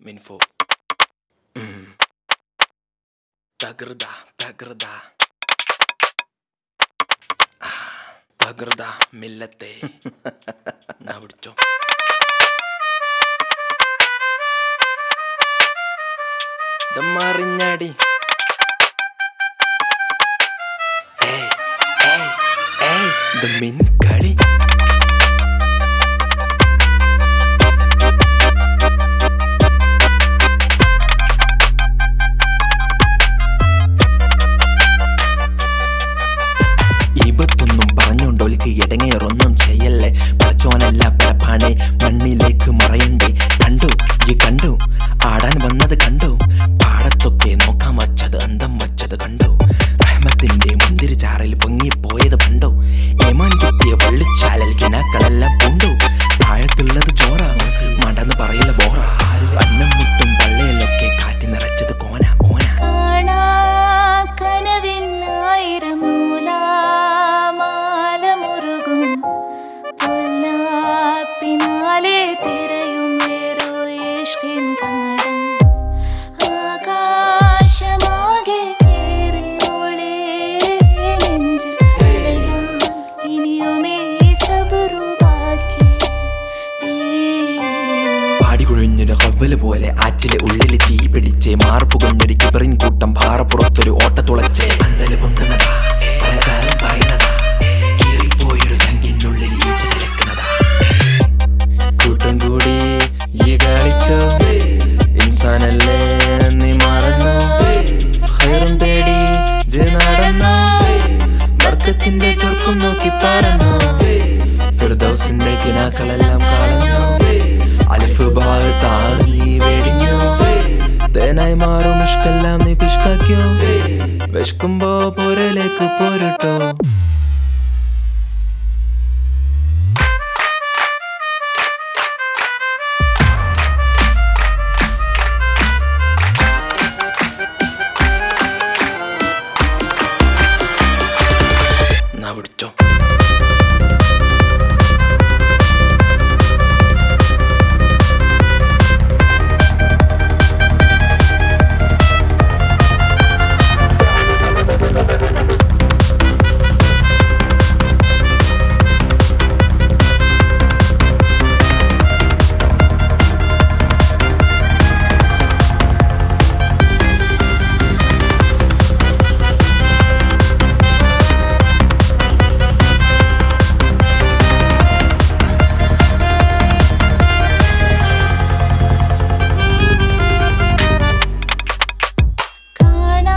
മിൻഫോ ഉം. തകൃത തകൃത ആ, തകൃത മില്ലത്തെ എന്നാ പിടിച്ചോ ദമ്മറിഞ്ഞടി ഏയ് ഏയ് ഏയ് ഇത് മിൻകളി ഈപത്തൊന്നും പറഞ്ഞുകൊണ്ടോൽക്ക് ഇടങ്ങേറൊന്നും ചെയ്യല്ലേ പഠിച്ചോനല്ല പിടപ്പാണേ മണ്ണിലേക്ക് മറയണ്ടേ കണ്ടു ഈ കണ്ടു ആടാൻ വന്നത് കണ്ടു പാടത്തൊക്കെ നോക്കാൻ വച്ചത് അന്തം വച്ചത് കണ്ടു റഹ്മത്തിന്റെ മുന്തിരി ചാറിൽ പൊങ്ങിപ്പോയത് കണ്ടു ഏമാൻ ചുറ്റിയ വള്ളിച്ചാലൽ കിനാക്കളെല്ലാം കൊണ്ടു താഴത്തുള്ളത് ചോറ മടന്ന് പറയില്ല ബോറ അന്നം മുട്ടും പള്ളയിലൊക്കെ കാറ്റി നിറച്ചത് കോന ഓന കാണാ കനവിനായിരം നൂലാമാല മുറുകും പൊല്ലാപ്പിനാലെ തിരയും വേറോ ഇഷ്കിൻ കാടും ആകാശമാകെ കേറിയോളേ നെഞ്ചിൽ അലയാൻ ഇനിയുമേ സബറു ബാക്കി പാടികുഴിഞ്ഞൊരു ഹവ്വല് പോലെ ആറ്റിലെ ഉള്ളിൽ തീ പിടിച്ചേ മാർപ്പുകൊണ്ടൊരു കിബറിൻ കൂട്ടം പാറപ്പുറത്തൊരു ഓട്ടത്തുളച്ചേ പന്തല് പൊന്തുന്നതാ പലകാലം പറയണതാ കീറിപ്പോയൊരു ചങ്കിനുള്ളിൽ ഈച്ച ചിലക്കണതാ കൂട്ടം കൂടി ഈ കളിച്ചോ ഇൻസാനല്ലേ നീ മറന്നു ഹൈറും തേടി ജെ നടന്നു വർക്കത്തിന്റെ ചൊർക്കം നോക്കി പറന്നു ഫിർദൗസിന്റെ കിനാക്കളെല്ലാം കളഞ്ഞു അലിഫ് ബാൾ താങ്ങി വെടിഞ്ഞു തേനായി മാറും ഇഷ്കെല്ലാം നീ പിഷ്കാക്കിയോ വിശക്കുമ്പോ പോരലേക്ക് പോരട്ടോ എന്നാ പിടിച്ചോ കാണാ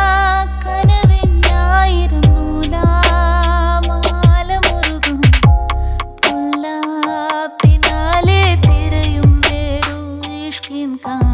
കനവിനായിരം നൂലാമാല മുറുകും പൊല്ലാപ്പിനാലെ തിരയും വേറോ ഇഷ്കിൻ കാ